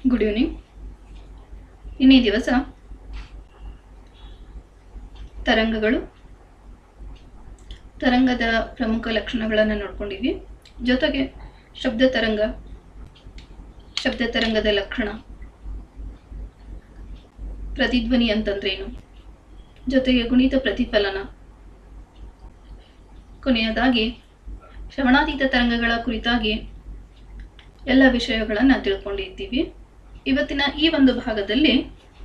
good evening ಇನ್ನೀ ದಿವಸ ತರಂಗಗಳು ತರಂಗದ ಪ್ರಮುಖ ಲಕ್ಷಣಗಳನ್ನು ನೋಡ್ಕೊಂಡಿದ್ವಿ ಜೊತೆಗೆ ಶಬ್ದ ತರಂಗ ಶಬ್ದ ತರಂಗದ ಲಕ್ಷಣ ಪ್ರತಿಧ್ವನಿ ಅಂತಂದ್ರೇನು ಜೊತೆಗೆ ಗುಣಿತ ಪ್ರತಿಫಲನ ಕೊನೆಯದಾಗಿ ಶ್ರವಣಾತೀತ ತರಂಗಗಳ ಕುರಿತಾಗಿ ಎಲ್ಲ ವಿಷಯಗಳನ್ನು ತಿಳ್ಕೊಂಡಿದ್ದೀವಿ ಇವತ್ತಿನ ಈ ಒಂದು ಭಾಗದಲ್ಲಿ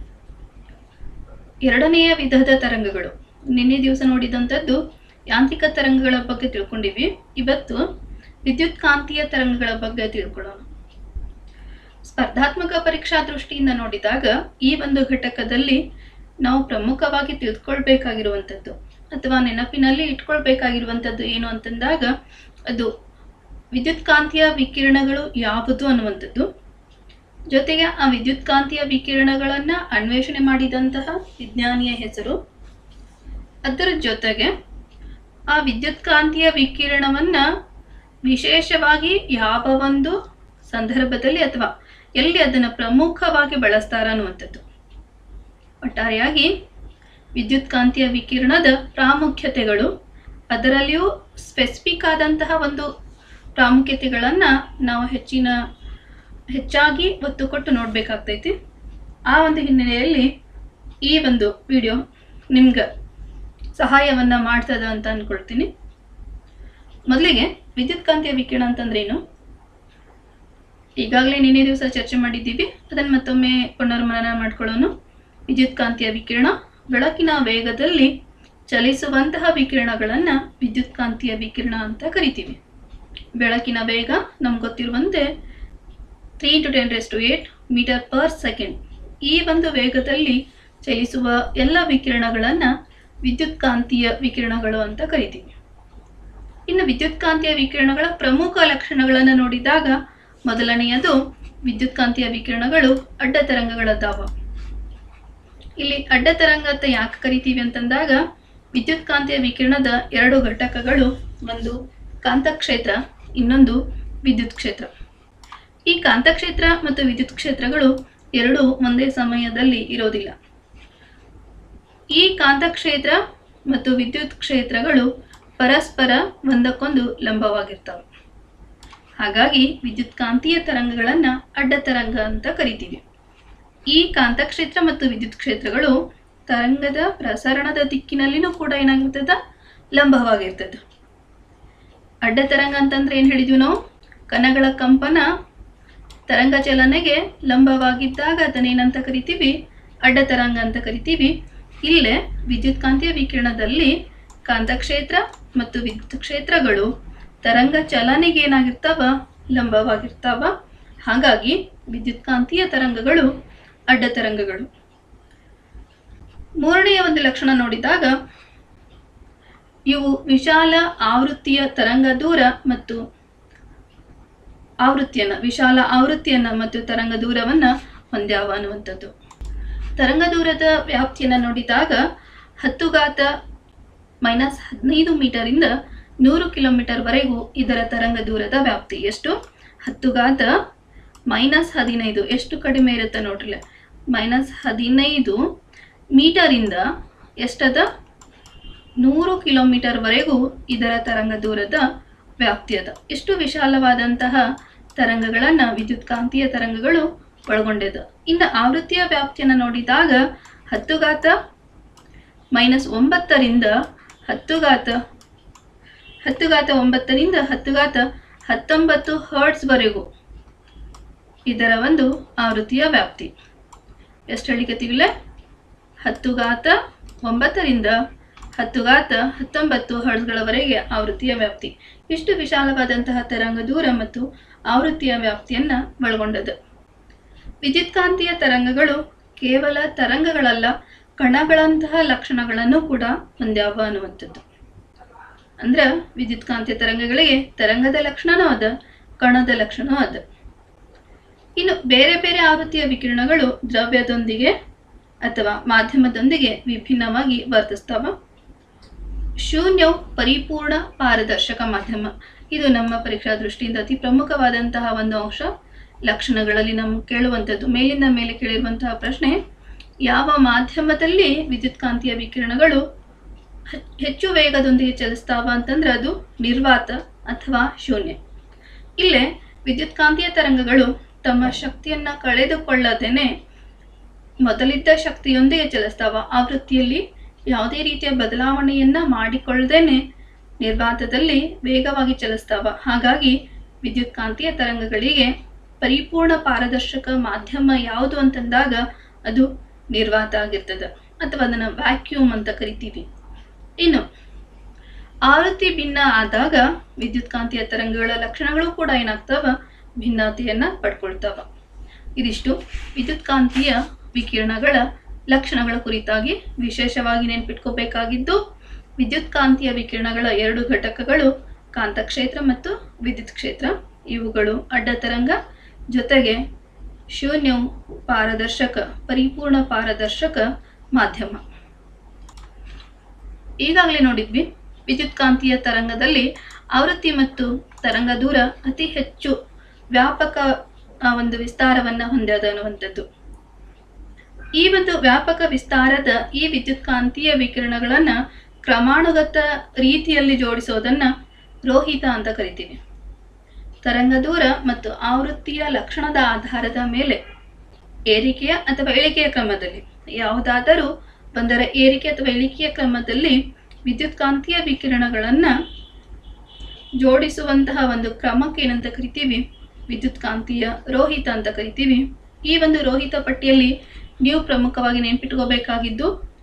ಎರಡನೆಯ ವಿಧದ ತರಂಗಗಳು ನಿನ್ನೆ ದಿವಸ ನೋಡಿದಂಥದ್ದು ಯಾಂತ್ರಿಕ ತರಂಗಗಳ ಬಗ್ಗೆ ತಿಳ್ಕೊಂಡಿವಿ ಇವತ್ತು ವಿದ್ಯುತ್ ಕಾಂತೀಯ ತರಂಗಗಳ ಬಗ್ಗೆ ತಿಳ್ಕೊಳ್ಳೋಣ ಸ್ಪರ್ಧಾತ್ಮಕ ಪರೀಕ್ಷಾ ದೃಷ್ಟಿಯಿಂದ ನೋಡಿದಾಗ ಈ ಒಂದು ಘಟಕದಲ್ಲಿ ನಾವು ಪ್ರಮುಖವಾಗಿ ತಿಳ್ಕೊಳ್ಬೇಕಾಗಿರುವಂಥದ್ದು ಅಥವಾ ನೆನಪಿನಲ್ಲಿ ಇಟ್ಕೊಳ್ಬೇಕಾಗಿರುವಂಥದ್ದು ಏನು ಅಂತಂದಾಗ ಅದು ವಿದ್ಯುತ್ ಕಾಂತೀಯ ವಿಕಿರಣಗಳು ಯಾವುದು ಅನ್ನುವಂಥದ್ದು ಜೊತೆಗೆ ಆ ವಿದ್ಯುತ್ ಕಾಂತೀಯ ವಿಕಿರಣಗಳನ್ನ ಅನ್ವೇಷಣೆ ಮಾಡಿದಂತಹ ವಿಜ್ಞಾನಿಯ ಹೆಸರು ಅದರ ಜೊತೆಗೆ ಆ ವಿದ್ಯುತ್ ಕಾಂತೀಯ ವಿಕಿರಣವನ್ನ ವಿಶೇಷವಾಗಿ ಯಾವ ಒಂದು ಸಂದರ್ಭದಲ್ಲಿ ಅಥವಾ ಎಲ್ಲಿ ಅದನ್ನು ಪ್ರಮುಖವಾಗಿ ಬಳಸ್ತಾರ ಅನ್ನುವಂಥದ್ದು ಒಟ್ಟಾರೆಯಾಗಿ ವಿದ್ಯುತ್ ಕಾಂತೀಯ ವಿಕಿರಣದ ಪ್ರಾಮುಖ್ಯತೆಗಳು ಅದರಲ್ಲಿಯೂ ಸ್ಪೆಸಿಫಿಕ್ ಆದಂತಹ ಒಂದು ಪ್ರಾಮುಖ್ಯತೆಗಳನ್ನು ನಾವು ಹೆಚ್ಚಿನ ಹೆಚ್ಚಾಗಿ ಒತ್ತು ಕೊಟ್ಟು ನೋಡಬೇಕಾಗ್ತೈತಿ ಆ ಒಂದು ಹಿನ್ನೆಲೆಯಲ್ಲಿ ಈ ಒಂದು ವಿಡಿಯೋ ನಿಮ್ಗೆ ಸಹಾಯವನ್ನು ಮಾಡ್ತದ ಅಂತ ಅಂದ್ಕೊಳ್ತೀನಿ ಮೊದಲಿಗೆ ವಿದ್ಯುತ್ ಕಾಂತೀಯ ವಿಕಿರಣ ಅಂತಂದ್ರೇನು ಈಗಾಗಲೇ ನಿನ್ನೆ ದಿವಸ ಚರ್ಚೆ ಮಾಡಿದ್ದೀವಿ ಅದನ್ನು ಮತ್ತೊಮ್ಮೆ ಪುನರ್ಮನನ ಮಾಡ್ಕೊಳ್ಳೋಣ ವಿದ್ಯುತ್ ಕಾಂತೀಯ ವಿಕಿರಣ ಬೆಳಕಿನ ವೇಗದಲ್ಲಿ ಚಲಿಸುವಂತಹ ವಿಕಿರಣಗಳನ್ನು ವಿದ್ಯುತ್ ಕಾಂತೀಯ ವಿಕಿರಣ ಅಂತ ಕರಿತೀವಿ ಬೆಳಕಿನ ವೇಗ ನಮ್ಗೆ ಗೊತ್ತಿರುವಂತೆ three to ten raise to eight metre per second ಈ ಒಂದು ವೇಗದಲ್ಲಿ ಚಲಿಸುವ ಎಲ್ಲ ವಿಕಿರಣಗಳನ್ನು ವಿದ್ಯುತ್ ಕಾಂತೀಯ ವಿಕಿರಣಗಳು ಅಂತ ಕರಿತೀವಿ ಇನ್ನು ವಿದ್ಯುತ್ ಕಾಂತೀಯ ವಿಕಿರಣಗಳ ಪ್ರಮುಖ ಲಕ್ಷಣಗಳನ್ನು ನೋಡಿದಾಗ ಮೊದಲನೆಯದು ವಿದ್ಯುತ್ ಕಾಂತೀಯ ವಿಕಿರಣಗಳು ಅಡ್ಡ ತರಂಗಗಳದ್ದಾವ ಇಲ್ಲಿ ಅಡ್ಡ ತರಂಗ ಅಂತ ಯಾಕೆ ಕರಿತೀವಿ ಅಂತಂದಾಗ ವಿದ್ಯುತ್ ಕಾಂತೀಯ ವಿಕಿರಣದ ಎರಡು ಘಟಕಗಳು ಒಂದು ಕಾಂತಕ್ಷೇತ್ರ ಇನ್ನೊಂದು ವಿದ್ಯುತ್ ಕ್ಷೇತ್ರ ಈ ಕಾಂತಕ್ಷೇತ್ರ ಮತ್ತು ವಿದ್ಯುತ್ ಕ್ಷೇತ್ರಗಳು ಎರಡೂ ಒಂದೇ ಸಮಯದಲ್ಲಿ ಇರೋದಿಲ್ಲ ಈ ಕಾಂತಕ್ಷೇತ್ರ ಮತ್ತು ವಿದ್ಯುತ್ ಕ್ಷೇತ್ರಗಳು ಪರಸ್ಪರ ಒಂದಕ್ಕೊಂದು ಲಂಬವಾಗಿರ್ತವೆ ಹಾಗಾಗಿ ವಿದ್ಯುತ್ ಕಾಂತೀಯ ತರಂಗಗಳನ್ನು ಅಡ್ಡ ತರಂಗ ಅಂತ ಕರಿತೀವಿ ಈ ಕಾಂತಕ್ಷೇತ್ರ ಮತ್ತು ವಿದ್ಯುತ್ ಕ್ಷೇತ್ರಗಳು ತರಂಗದ ಪ್ರಸರಣದ ದಿಕ್ಕಿನಲ್ಲಿನೂ ಕೂಡ ಏನಾಗಿರ್ತದ ಲಂಬವಾಗಿರ್ತದೆ ಅಡ್ಡ ತರಂಗ ಅಂತಂದ್ರೆ ಏನು ಹೇಳಿದ್ವಿ ನಾವು ಕಣಗಳ ಕಂಪನ ತರಂಗ ಚಲನೆಗೆ ಲಂಬವಾಗಿದ್ದಾಗ ಅದನ್ನೇನಂತ ಕರಿತೀವಿ ಅಡ್ಡ ತರಂಗ ಅಂತ ಕರಿತೀವಿ ಇಲ್ಲೇ ವಿದ್ಯುತ್ ಕಾಂತೀಯ ವಿಕಿರಣದಲ್ಲಿ ಕಾಂತಕ್ಷೇತ್ರ ಮತ್ತು ವಿದ್ಯುತ್ ಕ್ಷೇತ್ರಗಳು ತರಂಗ ಚಲನೆಗೆ ಏನಾಗಿರ್ತಾವ ಲಂಬವಾಗಿರ್ತಾವ ಹಾಗಾಗಿ ವಿದ್ಯುತ್ ಕಾಂತೀಯ ತರಂಗಗಳು ಅಡ್ಡ ತರಂಗಗಳು ಮೂರನೆಯ ಒಂದು ಲಕ್ಷಣ ನೋಡಿದಾಗ ಇವು ವಿಶಾಲ ಆವೃತ್ತಿಯ ತರಂಗ ದೂರ ಮತ್ತು ಆವೃತ್ತಿಯನ್ನ ವಿಶಾಲ ಆವೃತ್ತಿಯನ್ನ ಮತ್ತು ತರಂಗ ದೂರವನ್ನ ಹೊಂದ್ಯಾವ ಅನ್ನುವಂಥದ್ದು ತರಂಗ ದೂರದ ವ್ಯಾಪ್ತಿಯನ್ನ ನೋಡಿದಾಗ ಹತ್ತು ಘಾತ ಮೈನಸ್ ಹದಿನೈದು ಮೀಟರಿಂದ ನೂರು ಕಿಲೋಮೀಟರ್ವರೆಗೂ ಇದರ ತರಂಗ ದೂರದ ವ್ಯಾಪ್ತಿ ಎಷ್ಟು ಹತ್ತು ಘಾತ ಮೈನಸ್ ಹದಿನೈದು ಎಷ್ಟು ಕಡಿಮೆ ಇರುತ್ತೆ ನೋಡ್ರಿ ಮೈನಸ್ ಹದಿನೈದು ಮೀಟರಿಂದ ಎಷ್ಟದ ನೂರು ಕಿಲೋಮೀಟರ್ವರೆಗೂ ಇದರ ತರಂಗ ದೂರದ ವ್ಯಾಪ್ತಿ ಅದ ಎಷ್ಟು ವಿಶಾಲವಾದಂತಹ ತರಂಗಗಳನ್ನು ವಿದ್ಯುತ್ ಕಾಂತೀಯ ತರಂಗಗಳು ಒಳಗೊಂಡಿದೆ ಇನ್ನು ಆವೃತ್ತಿಯ ವ್ಯಾಪ್ತಿಯನ್ನು ನೋಡಿದಾಗ ಹತ್ತು ಘಾತ ಮೈನಸ್ ಒಂಬತ್ತರಿಂದ ಹತ್ತು ಘಾತ ಹತ್ತು ಘಾತ ಒಂಬತ್ತರಿಂದ ಹತ್ತು ಘಾತ ಹತ್ತೊಂಬತ್ತು ಹರ್ಟ್ಸ್ವರೆಗೂ ಇದರ ಒಂದು ಆವೃತ್ತಿಯ ವ್ಯಾಪ್ತಿ ಎಷ್ಟು ಹೇಳಿಕತ್ತೀವಿಲ್ಲ ಹತ್ತು ಘಾತ ಒಂಬತ್ತರಿಂದ ಹತ್ತು ಘಾತ ಹತ್ತೊಂಬತ್ತು ಹರ್ಟ್ಸ್ಗಳವರೆಗೆ ಆವೃತ್ತಿಯ ವ್ಯಾಪ್ತಿ ಇಷ್ಟು ವಿಶಾಲವಾದಂತಹ ತರಂಗ ದೂರ ಮತ್ತು ಆವೃತ್ತಿಯ ವ್ಯಾಪ್ತಿಯನ್ನು ಒಳಗೊಂಡದು ವಿದ್ಯುತ್ಕಾಂತೀಯ ತರಂಗಗಳು ಕೇವಲ ತರಂಗಗಳಲ್ಲ ಕಣಗಳಂತಹ ಲಕ್ಷಣಗಳನ್ನು ಕೂಡ ಹೊಂದ್ಯಾವ ಅನ್ನುವಂಥದ್ದು ಅಂದ್ರೆ ವಿದ್ಯುತ್ಕಾಂತೀಯ ತರಂಗಗಳಿಗೆ ತರಂಗದ ಲಕ್ಷಣನೂ ಅದ ಕಣದ ಲಕ್ಷಣವೂ ಅದ ಇನ್ನು ಬೇರೆ ಬೇರೆ ಆವೃತ್ತಿಯ ವಿಕಿರಣಗಳು ದ್ರವ್ಯದೊಂದಿಗೆ ಅಥವಾ ಮಾಧ್ಯಮದೊಂದಿಗೆ ವಿಭಿನ್ನವಾಗಿ ವರ್ತಿಸ್ತಾವ ಶೂನ್ಯವು ಪರಿಪೂರ್ಣ ಪಾರದರ್ಶಕ ಮಾಧ್ಯಮ ಇದು ನಮ್ಮ ಪರೀಕ್ಷಾ ದೃಷ್ಟಿಯಿಂದ ಅತಿ ಪ್ರಮುಖವಾದಂತಹ ಒಂದು ಅಂಶ ಲಕ್ಷಣಗಳಲ್ಲಿ ನಮ್ಗೆ ಕೇಳುವಂಥದ್ದು ಮೇಲಿಂದ ಮೇಲೆ ಕೇಳಿರುವಂತಹ ಪ್ರಶ್ನೆ ಯಾವ ಮಾಧ್ಯಮದಲ್ಲಿ ವಿದ್ಯುತ್ಕಾಂತೀಯ ವಿಕಿರಣಗಳು ಹೆ- ಹೆಚ್ಚು ವೇಗದೊಂದಿಗೆ ಚಲಿಸ್ತಾವ ಅಂತಂದ್ರೆ ಅದು ನಿರ್ವಾತ ಅಥವಾ ಶೂನ್ಯ ಇಲ್ಲೇ ವಿದ್ಯುತ್ಕಾಂತೀಯ ತರಂಗಗಳು ತಮ್ಮ ಶಕ್ತಿಯನ್ನ ಕಳೆದುಕೊಳ್ಳದೇನೆ ಮೊದಲಿದ್ದ ಶಕ್ತಿಯೊಂದಿಗೆ ಚಲಿಸ್ತಾವ ಆವೃತ್ತಿಯಲ್ಲಿ ಯಾವುದೇ ರೀತಿಯ ಬದಲಾವಣೆಯನ್ನ ಮಾಡಿಕೊಳ್ಳದೇನೆ ನಿರ್ವಾತದಲ್ಲಿ ವೇಗವಾಗಿ ಚಲಿಸ್ತಾವ ಹಾಗಾಗಿ ವಿದ್ಯುತ್ಕಾಂತೀಯ ತರಂಗಗಳಿಗೆ ಪರಿಪೂರ್ಣ ಪಾರದರ್ಶಕ ಮಾಧ್ಯಮ ಯಾವುದು ಅಂತಂದಾಗ ಅದು ನಿರ್ವಾತ ಆಗಿರ್ತದೆ ಅಥವಾ ಅದನ್ನ ವ್ಯಾಕ್ಯೂಮ್ ಅಂತ ಕರಿತೀವಿ ಇನ್ನು ಆವೃತ್ತಿ ಭಿನ್ನ ಆದಾಗ ವಿದ್ಯುತ್ಕಾಂತೀಯ ತರಂಗಗಳ ಲಕ್ಷಣಗಳು ಕೂಡ ಏನಾಗ್ತಾವ ಭಿನ್ನತೆಯನ್ನ ಪಡ್ಕೊಳ್ತಾವ ಇದಿಷ್ಟು ವಿದ್ಯುತ್ಕಾಂತೀಯ ವಿಕಿರಣಗಳ ಲಕ್ಷಣಗಳ ಕುರಿತಾಗಿ ವಿಶೇಷವಾಗಿ ನೆನ್ಪಿಟ್ಕೋಬೇಕಾಗಿದ್ದು ವಿದ್ಯುತ್ಕಾಂತೀಯ ವಿಕಿರಣಗಳ ಎರಡು ಘಟಕಗಳು ಕಾಂತಕ್ಷೇತ್ರ ಮತ್ತು ವಿದ್ಯುತ್ ಕ್ಷೇತ್ರ ಇವುಗಳು ಅಡ್ಡ ತರಂಗ ಜೊತೆಗೆ ಶೂನ್ಯವು ಪಾರದರ್ಶಕ ಪರಿಪೂರ್ಣ ಪಾರದರ್ಶಕ ಮಾಧ್ಯಮ ಈಗಾಗಲೇ ನೋಡಿದ್ವಿ ವಿದ್ಯುತ್ಕಾಂತೀಯ ತರಂಗದಲ್ಲಿ ಆವೃತ್ತಿ ಮತ್ತು ತರಂಗ ದೂರ ಅತಿ ಹೆಚ್ಚು ವ್ಯಾಪಕ ಆ, ಒಂದು ವಿಸ್ತಾರವನ್ನ ಹೊಂದ್ಯದ ಅನ್ನುವಂಥದ್ದು ಈ ಒಂದು ವ್ಯಾಪಕ ವಿಸ್ತಾರದ ಈ ವಿದ್ಯುತ್ಕಾಂತೀಯ ವಿಕಿರಣಗಳನ್ನ ಕ್ರಮಾನುಗತ ರೀತಿಯಲ್ಲಿ ಜೋಡಿಸೋದನ್ನ ರೋಹಿತ ಅಂತ ಕರಿತೀವಿ ತರಂಗ ದೂರ ಮತ್ತು ಆವೃತ್ತಿಯ ಲಕ್ಷಣದ ಆಧಾರದ ಮೇಲೆ ಏರಿಕೆಯ ಅಥವಾ ಇಳಿಕೆಯ ಕ್ರಮದಲ್ಲಿ ಯಾವುದಾದರೂ ಒಂದರ ಏರಿಕೆ ಅಥವಾ ಇಳಿಕೆಯ ಕ್ರಮದಲ್ಲಿ ವಿದ್ಯುತ್ಕಾಂತೀಯ ವಿಕಿರಣಗಳನ್ನ ಜೋಡಿಸುವಂತಹ ಒಂದು ಕ್ರಮಕ್ಕೆ ಏನಂತ ಕರಿತೀವಿ ವಿದ್ಯುತ್ಕಾಂತೀಯ ರೋಹಿತ ಅಂತ ಕರಿತೀವಿ ಈ ಒಂದು ರೋಹಿತ ಪಟ್ಟಿಯಲ್ಲಿ ನೀವು ಪ್ರಮುಖವಾಗಿ ನೆನ್ಪಿಟ್ಕೋಬೇಕಾಗಿದ್ದು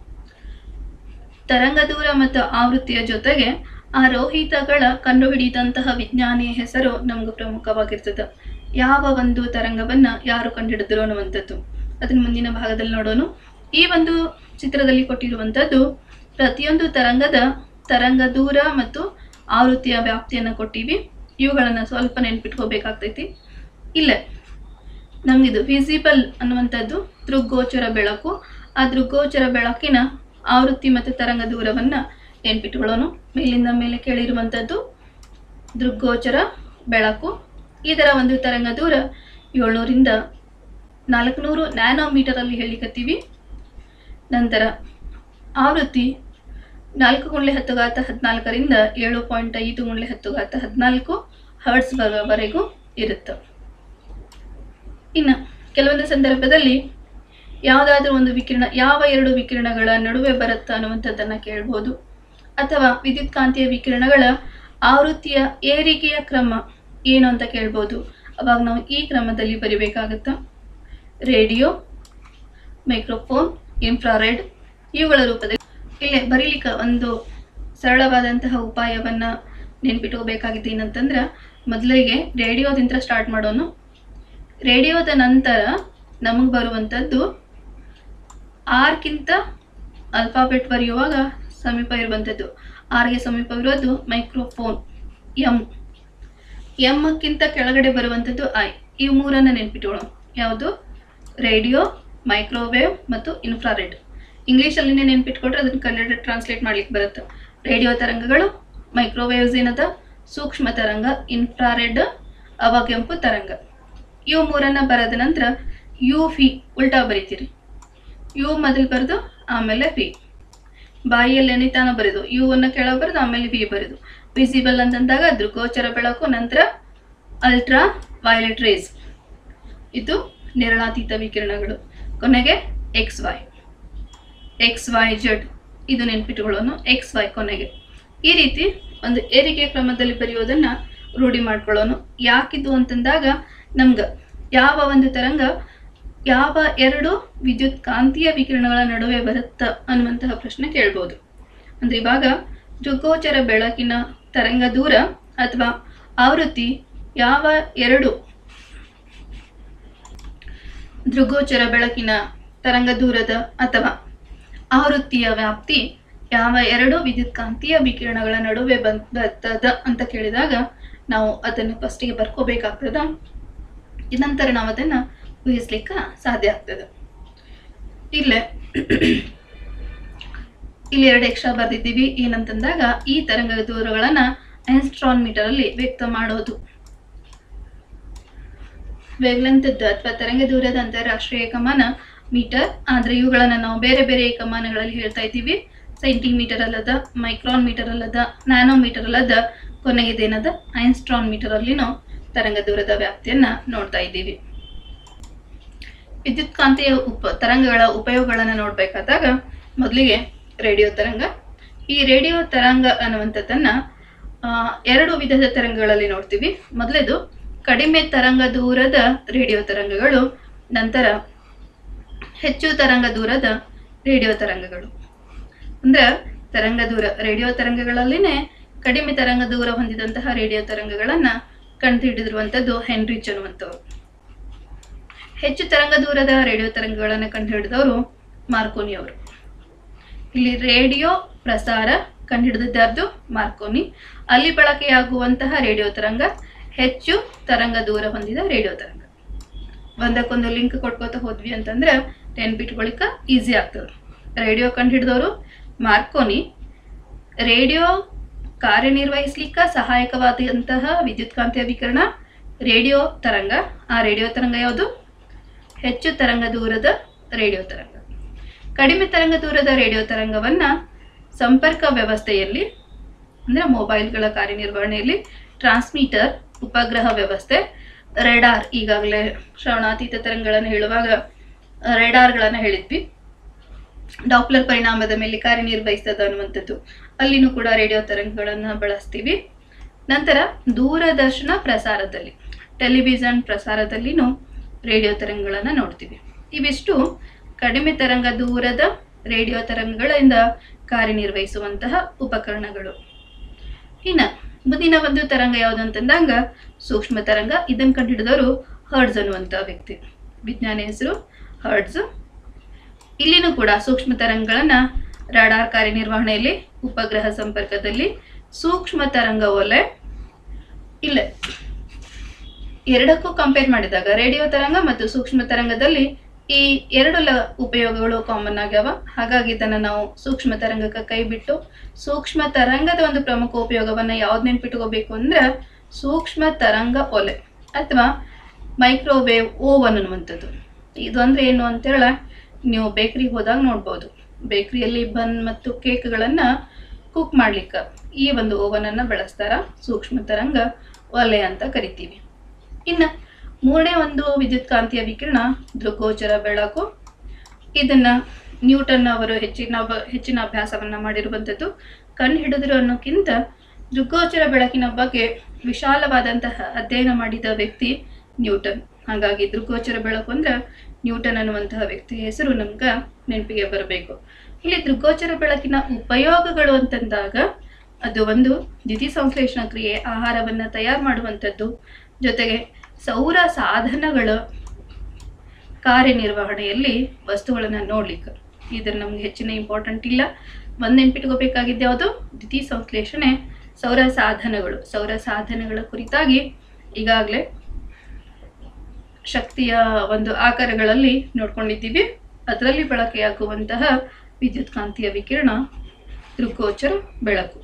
ತರಂಗ ದೂರ ಮತ್ತು ಆವೃತ್ತಿಯ ಜೊತೆಗೆ ಆ ರೋಹಿತಗಳ ಕಂಡುಹಿಡಿದಂತಹ ವಿಜ್ಞಾನಿಯ ಹೆಸರು ನಮ್ಗೆ ಪ್ರಮುಖವಾಗಿರ್ತದೆ ಯಾವ ಒಂದು ತರಂಗವನ್ನ ಯಾರು ಕಂಡುಹಿಡಿದ್ರು ಅನ್ನುವಂಥದ್ದು ಅದನ್ನ ಮುಂದಿನ ಭಾಗದಲ್ಲಿ ನೋಡೋಣ ಈ ಒಂದು ಚಿತ್ರದಲ್ಲಿ ಕೊಟ್ಟಿರುವಂಥದ್ದು ಪ್ರತಿಯೊಂದು ತರಂಗದ ತರಂಗ ದೂರ ಮತ್ತು ಆವೃತ್ತಿಯ ವ್ಯಾಪ್ತಿಯನ್ನು ಕೊಟ್ಟಿವಿ ಇವುಗಳನ್ನ ಸ್ವಲ್ಪ ನೆನ್ಪಿಟ್ಕೋಬೇಕಾಗ್ತೈತಿ ಇಲ್ಲೇ ನಮಗಿದು ವಿಸಿಬಲ್ ಅನ್ನುವಂಥದ್ದು ದೃಗ್ಗೋಚರ ಬೆಳಕು ಆ ದೃಗ್ಗೋಚರ ಬೆಳಕಿನ ಆವೃತ್ತಿ ಮತ್ತು ತರಂಗ ದೂರವನ್ನ ನೆನ್ಪಿಟ್ಕೊಳ್ಳೋಣ ಮೇಲಿಂದ ಮೇಲೆ ಕೇಳಿರುವಂಥದ್ದು ದೃಗ್ಗೋಚರ ಬೆಳಕು ಇದರ ಒಂದು ತರಂಗ ದೂರ ಏಳ್ನೂರಿಂದ ನಾಲ್ಕುನೂರು ನ್ಯಾನೋಮೀಟರ್ ಅಲ್ಲಿ ಹೇಳಿಕತ್ತೀವಿ ನಂತರ ಆವೃತ್ತಿ ನಾಲ್ಕು ಗುಂಡ್ಲೆ ಹತ್ತು ಘಾತ ಹದಿನಾಲ್ಕರಿಂದ ಏಳು ಪಾಯಿಂಟ್ ಐದು ಗುಂಡ್ಲೆ ಹತ್ತು ಘಾತ ಹದಿನಾಲ್ಕು ಹರ್ಟ್ಸ್ ವರೆಗೂ ಇರುತ್ತೆ ಇನ್ನು ಕೆಲವೊಂದು ಸಂದರ್ಭದಲ್ಲಿ ಯಾವುದಾದ್ರೂ ಒಂದು ವಿಕಿರಣ ಯಾವ ಎರಡು ವಿಕಿರಣಗಳ ನಡುವೆ ಬರುತ್ತಾ ಅನ್ನುವಂಥದ್ದನ್ನ ಕೇಳ್ಬೋದು ಅಥವಾ ವಿದ್ಯುತ್ಕಾಂತೀಯ ವಿಕಿರಣಗಳ ಆವೃತ್ತಿಯ ಏರಿಕೆಯ ಕ್ರಮ ಏನು ಅಂತ ಕೇಳ್ಬೋದು ಅವಾಗ ನಾವು ಈ ಕ್ರಮದಲ್ಲಿ ಬರಿಬೇಕಾಗತ್ತ ರೇಡಿಯೋ ಮೈಕ್ರೋಫೋನ್ ಇನ್ಫ್ರಾರೆಡ್ ಇವುಗಳ ರೂಪದಲ್ಲಿ ಇಲ್ಲೇ ಬರೀಲಿಕ್ಕೆ ಒಂದು ಸರಳವಾದಂತಹ ಉಪಾಯವನ್ನ ನೆನ್ಪಿಟ್ಕೋಬೇಕಾಗಿದ್ದು ಏನಂತಂದ್ರೆ ಮೊದಲಿಗೆ ರೇಡಿಯೋದಿಂದ ಸ್ಟಾರ್ಟ್ ಮಾಡೋನು ರೇಡಿಯೋದ ನಂತರ ನಮಗೆ ಬರುವಂಥದ್ದು ಆರ್ಗಿಂತ ಅಲ್ಫಾಬೆಟ್ ಬರೆಯುವಾಗ ಸಮೀಪ ಇರುವಂಥದ್ದು ಆರ್ಗೆ ಸಮೀಪ ಇರೋದು ಮೈಕ್ರೋಫೋನ್ ಎಂ ಎಮ್ಕ್ಕಿಂತ ಕೆಳಗಡೆ ಬರುವಂಥದ್ದು ಐ ಈ ಮೂರನ್ನ ನೆನ್ಪಿಟ್ಕೊಳ್ಳೋಣ ಯಾವುದು ರೇಡಿಯೋ ಮೈಕ್ರೋವೇವ್ ಮತ್ತು ಇನ್ಫ್ರಾರೆಡ್ ಇಂಗ್ಲೀಷಲ್ಲಿನೇ ನೆನ್ಪಿಟ್ಕೊಂಡ್ರೆ ಅದನ್ನ ಕನ್ನಡ ಟ್ರಾನ್ಸ್ಲೇಟ್ ಮಾಡ್ಲಿಕ್ಕೆ ಬರುತ್ತೆ ರೇಡಿಯೋ ತರಂಗಗಳು ಮೈಕ್ರೋವೇವ್ಸ್ ಏನದ ಸೂಕ್ಷ್ಮ ತರಂಗ ಇನ್ಫ್ರಾರೆಡ್ ಅವಗೆಂಪು ತರಂಗ ಇವು ಮೂರನ್ನ ಬರೆದ ನಂತರ ಯು ಫಿ ಉಲ್ಟಾ ಬರಿತೀರಿ ಯು ಮೊದಲು ಬರೆದು ಆಮೇಲೆ ವಿ ಬಾಯಿಯಲ್ಲಿ ಎನಿತಾನ ಬರೆದು ಯು ಅನ್ನ ಕೆಳಗೆ ಬರೆದು ಆಮೇಲೆ ವಿ ಬರೆದು ವಿಸಿಬಲ್ ಅಂತಂದಾಗ ದೃಗೋಚರ ಬೆಳಕು ನಂತರ ಅಲ್ಟ್ರಾ ವೈಲೆಟ್ ರೇಸ್ ಇದು ನೇರಳಾತೀತ ವಿಕಿರಣಗಳು ಕೊನೆಗೆ X Y X Y Z ಇದು ನೆನ್ಪಿಟ್ಕೊಳ್ಳೋನು ಎಕ್ಸ್ ವೈ ಕೊನೆಗೆ ಈ ರೀತಿ ಒಂದು ಏರಿಕೆ ಕ್ರಮದಲ್ಲಿ ಬರೆಯೋದನ್ನ ರೂಢಿ ಮಾಡ್ಕೊಳ್ಳೋನು ಯಾಕಿದು ಅಂತಂದಾಗ ನಮ್ಗೆ ಯಾವ ಒಂದು ತರಂಗ ಯಾವ ಎರಡು ವಿದ್ಯುತ್ ಕಾಂತೀಯ ವಿಕಿರಣಗಳ ನಡುವೆ ಬರುತ್ತ ಅನ್ನುವಂತಹ ಪ್ರಶ್ನೆ ಕೇಳ್ಬೋದು ಅಂದ್ರೆ ಇವಾಗ ದೃಗ್ಗೋಚರ ಬೆಳಕಿನ ತರಂಗ ದೂರ ಅಥವಾ ಆವೃತ್ತಿ ಯಾವ ಎರಡು ದೃಗ್ಗೋಚರ ಬೆಳಕಿನ ತರಂಗ ದೂರದ ಅಥವಾ ಆವೃತ್ತಿಯ ವ್ಯಾಪ್ತಿ ಯಾವ ಎರಡು ವಿದ್ಯುತ್ಕಾಂತೀಯ ವಿಕಿರಣಗಳ ನಡುವೆ ಬಂದ್ ಬರ್ತದ ಅಂತ ಕೇಳಿದಾಗ ನಾವು ಅದನ್ನು ಫಸ್ಟಿಗೆ ಬರ್ಕೋಬೇಕಾಗ್ತದ ನಂತರ ನಾವು ಅದನ್ನ ಊಹಿಸ್ಲಿಕ್ಕೆ ಸಾಧ್ಯ ಆಗ್ತದೆ ಇಲ್ಲೇ ಇಲ್ಲಿ ಎರಡು ಎಕ್ಸ್ಟ್ರಾ ಬರ್ದಿದ್ದೀವಿ ಏನಂತಂದಾಗ ಈ ತರಂಗ ದೂರಗಳನ್ನ ಆಂಸ್ಟ್ರಾನ್ ಮೀಟರ್ ಅಲ್ಲಿ ವ್ಯಕ್ತ ಮಾಡೋದು ವೇವ್ಲೆಂತ್ ಅಥವಾ ತರಂಗ ದೂರದ ಅಂತಾರಾಷ್ಟ್ರೀಯ ಏಕಮಾನ ಮೀಟರ್ ಆದ್ರೆ ಇವುಗಳನ್ನ ನಾವು ಬೇರೆ ಬೇರೆ ಏಕಮಾನಗಳಲ್ಲಿ ಹೇಳ್ತಾ ಇದ್ದೀವಿ ಸೆಂಟಿಮೀಟರ್ ಅಲ್ಲದ ಮೈಕ್ರಾನ್ ಮೀಟರ್ ಅಲ್ಲದ ನ್ಯಾನೋಮೀಟರ್ ಅಲ್ಲದ ಕೊನೆಗೆ ಇದೇನದ ಐನ್ಸ್ಟ್ರಾನ್ ಮೀಟರ್ ಅಲ್ಲಿ ನಾವು ತರಂಗ ದೂರದ ವ್ಯಾಪ್ತಿಯನ್ನ ನೋಡ್ತಾ ಇದ್ದೀವಿ ವಿದ್ಯುತ್ ಕಾಂತೀಯ ಉಪ ತರಂಗಗಳ ಉಪಯೋಗಗಳನ್ನ ನೋಡ್ಬೇಕಾದಾಗ ಮೊದಲಿಗೆ ರೇಡಿಯೋ ತರಂಗ ಈ ರೇಡಿಯೋ ತರಂಗ ಅನ್ನುವಂಥದ್ದನ್ನ ಆ, ಎರಡು ವಿಧದ ತರಂಗಗಳಲ್ಲಿ ನೋಡ್ತೀವಿ ಮೊದಲೇದು ಕಡಿಮೆ ತರಂಗ ದೂರದ ರೇಡಿಯೋ ತರಂಗಗಳು ನಂತರ ಹೆಚ್ಚು ತರಂಗ ದೂರದ ರೇಡಿಯೋ ತರಂಗಗಳು ಅಂದ್ರೆ ತರಂಗ ದೂರ ರೇಡಿಯೋ ತರಂಗಗಳಲ್ಲಿನೇ ಕಡಿಮೆ ತರಂಗ ದೂರ ಹೊಂದಿದಂತಹ ರೇಡಿಯೋ ತರಂಗಗಳನ್ನ ಕಂಡುಹಿಡಿದಿರುವಂಥದ್ದು ಹೆನ್ರಿಚ್ ಅನ್ನುವಂಥವ್ರು ಹೆಚ್ಚು ತರಂಗ ದೂರದ ರೇಡಿಯೋ ತರಂಗಗಳನ್ನು ಕಂಡುಹಿಡಿದವರು ಮಾರ್ಕೋನಿ ಅವರು ಇಲ್ಲಿ ರೇಡಿಯೋ ಪ್ರಸಾರ ಕಂಡುಹಿಡಿದಿದ್ದಾರ್ದು ಮಾರ್ಕೋನಿ ಅಲ್ಲಿ ಬಳಕೆಯಾಗುವಂತಹ ರೇಡಿಯೋ ತರಂಗ ಹೆಚ್ಚು ತರಂಗ ದೂರ ಹೊಂದಿದ ರೇಡಿಯೋ ತರಂಗ ಒಂದಕ್ಕೊಂದು ಲಿಂಕ್ ಕೊಟ್ಕೋತ ಹೋದ್ವಿ ಅಂತಂದ್ರೆ ನೆನ್ಪಿಟ್ಕೊಳಿಕ ಈಸಿ ಆಗ್ತದೆ ರೇಡಿಯೋ ಕಂಡುಹಿಡಿದವರು ಮಾರ್ಕೋನಿ ರೇಡಿಯೋ ಕಾರ್ಯನಿರ್ವಹಿಸ್ಲಿಕ್ಕ ಸಹಾಯಕವಾದಂತಹ ವಿದ್ಯುತ್ಕಾಂತೀಯ ವಿಕಿರಣ ರೇಡಿಯೋ ತರಂಗ ಆ ರೇಡಿಯೋ ತರಂಗ ಯಾವುದು ಹೆಚ್ಚು ತರಂಗ ದೂರದ ರೇಡಿಯೋ ತರಂಗ ಕಡಿಮೆ ತರಂಗ ದೂರದ ರೇಡಿಯೋ ತರಂಗವನ್ನ ಸಂಪರ್ಕ ವ್ಯವಸ್ಥೆಯಲ್ಲಿ ಅಂದ್ರೆ ಮೊಬೈಲ್ಗಳ ಕಾರ್ಯನಿರ್ವಹಣೆಯಲ್ಲಿ ಟ್ರಾನ್ಸ್ಮೀಟರ್ ಉಪಗ್ರಹ ವ್ಯವಸ್ಥೆ ರೆಡಾರ್ ಈಗಾಗಲೇ ಶ್ರವಣಾತೀತ ತರಂಗಗಳನ್ನು ಹೇಳುವಾಗ ರೆಡಾರ್ಗಳನ್ನು ಹೇಳಿದ್ವಿ ಡಾಪ್ಲರ್ ಪರಿಣಾಮದ ಮೇಲೆ ಕಾರ್ಯನಿರ್ವಹಿಸ್ತದ ಅನ್ನುವಂಥದ್ದು ಅಲ್ಲಿನೂ ಕೂಡ ರೇಡಿಯೋ ತರಂಗಗಳನ್ನು ಬಳಸ್ತೀವಿ ನಂತರ ದೂರದರ್ಶನ ಪ್ರಸಾರದಲ್ಲಿ ಟೆಲಿವಿಷನ್ ಪ್ರಸಾರದಲ್ಲಿನೂ ರೇಡಿಯೋ ತರಂಗಗಳನ್ನು ನೋಡ್ತೀವಿ ಇವಿಷ್ಟು ಕಡಿಮೆ ತರಂಗ ದೂರದ ರೇಡಿಯೋ ತರಂಗಗಳಿಂದ ಕಾರ್ಯನಿರ್ವಹಿಸುವಂತಹ ಉಪಕರಣಗಳು ಇನ್ನ ಮುಂದಿನ ಒಂದು ತರಂಗ ಯಾವುದು ಅಂತಂದಾಗ ಸೂಕ್ಷ್ಮ ತರಂಗ ಇದನ್ನು ಕಂಡುಹಿಡಿದವರು ಹರ್ಡ್ಸ್ ಅನ್ನುವಂಥ ವ್ಯಕ್ತಿ ವಿಜ್ಞಾನಿ ಹೆಸರು ಹರ್ಡ್ಸ್ ಇಲ್ಲಿನೂ ಕೂಡ ಸೂಕ್ಷ್ಮ ತರಂಗಗಳನ್ನ ರಾಡಾರ್ ಕಾರ್ಯನಿರ್ವಹಣೆಯಲ್ಲಿ ಉಪಗ್ರಹ ಸಂಪರ್ಕದಲ್ಲಿ ಸೂಕ್ಷ್ಮ ತರಂಗ ಒಲೆ ಇಲ್ಲ ಎರಡಕ್ಕೂ ಕಂಪೇರ್ ಮಾಡಿದಾಗ ರೇಡಿಯೋ ತರಂಗ ಮತ್ತು ಸೂಕ್ಷ್ಮ ತರಂಗದಲ್ಲಿ ಈ ಎರಡು ಲ ಉಪಯೋಗಗಳು ಕಾಮನ್ ಆಗ್ಯಾವ ಹಾಗಾಗಿ ಇದನ್ನ ನಾವು ಸೂಕ್ಷ್ಮ ತರಂಗಕ್ಕೆ ಕೈ ಬಿಟ್ಟು ಸೂಕ್ಷ್ಮ ತರಂಗದ ಒಂದು ಪ್ರಮುಖ ಉಪಯೋಗವನ್ನ ಯಾವ್ದು ನೆನ್ಪಿಟ್ಕೋಬೇಕು ಅಂದ್ರೆ ಸೂಕ್ಷ್ಮ ತರಂಗ ಒಲೆ ಅಥವಾ ಮೈಕ್ರೋವೇವ್ ಓವನ್ ಅನ್ನುವಂಥದ್ದು ಇದು ಅಂದ್ರೆ ಏನು ಅಂತೇಳ ನೀವು ಬೇಕ್ರಿಗೆ ಹೋದಾಗ ನೋಡ್ಬೋದು ಬೇಕ್ರಿಯಲ್ಲಿ ಬನ್ ಮತ್ತು ಕೇಕ್ಗಳನ್ನ ಕುಕ್ ಮಾಡ್ಲಿಕ್ಕೆ ಈ ಒಂದು ಓವನ್ ಅನ್ನ ಬಳಸ್ತಾರ ಸೂಕ್ಷ್ಮ ತರಂಗ ಒಲೆ ಅಂತ ಕರಿತೀವಿ ಇನ್ನ ಮೂರನೇ ಒಂದು ವಿದ್ಯುತ್ ಕಾಂತೀಯ ವಿಕಿರಣ ದೃಗ್ಗೋಚರ ಬೆಳಕು ಇದನ್ನ ನ್ಯೂಟನ್ ಅವರು ಹೆಚ್ಚಿನ ಬ- ಹೆಚ್ಚಿನ ಅಭ್ಯಾಸವನ್ನ ಮಾಡಿರುವಂಥದ್ದು ಕಂಡು ಹಿಡಿದ್ರು ಅನ್ನೋಕ್ಕಿಂತ ದೃಗ್ಗೋಚರ ಬೆಳಕಿನ ಬಗ್ಗೆ ವಿಶಾಲವಾದಂತಹ ಅಧ್ಯಯನ ಮಾಡಿದ ವ್ಯಕ್ತಿ ನ್ಯೂಟನ್ ಹಾಗಾಗಿ ದೃಗ್ಗೋಚರ ಬೆಳಕು ಅಂದ್ರೆ ನ್ಯೂಟನ್ ಅನ್ನುವಂತಹ ವ್ಯಕ್ತಿಯ ಹೆಸರು ನಮ್ಗ ನೆನಪಿಗೆ ಬರಬೇಕು ಇಲ್ಲಿ ದೃಗ್ಗೋಚರ ಬೆಳಕಿನ ಉಪಯೋಗಗಳು ಅಂತಂದಾಗ ಅದು ಒಂದು ದ್ಯುತಿ ಸಂಶ್ಲೇಷಣ ಕ್ರಿಯೆ ಆಹಾರವನ್ನ ತಯಾರು ಮಾಡುವಂಥದ್ದು ಜೊತೆಗೆ ಸೌರ ಸಾಧನಗಳ ಕಾರ್ಯನಿರ್ವಹಣೆಯಲ್ಲಿ ವಸ್ತುಗಳನ್ನ ನೋಡ್ಲಿಕ್ಕೆ ಇದ್ರ ನಮ್ಗೆ ಹೆಚ್ಚಿನ ಇಂಪಾರ್ಟೆಂಟ್ ಇಲ್ಲ ಒಂದ್ ನೆನ್ಪಿಟ್ಕೋಬೇಕಾಗಿದ್ದು ಯಾವುದು ದ್ಯುತಿ ಸಂಶ್ಲೇಷಣೆ ಸೌರ ಸಾಧನಗಳು ಸೌರ ಸಾಧನಗಳ ಕುರಿತಾಗಿ ಈಗಾಗಲೇ ಶಕ್ತಿಯ ಒಂದು ಆಕಾರಗಳಲ್ಲಿ ನೋಡ್ಕೊಂಡಿದ್ದೀವಿ ಅದರಲ್ಲಿ ಬಳಕೆಯಾಗುವಂತಹ ವಿದ್ಯುತ್ ಕಾಂತೀಯ ವಿಕಿರಣ ದೃಗ್ಗೋಚರ ಬೆಳಕು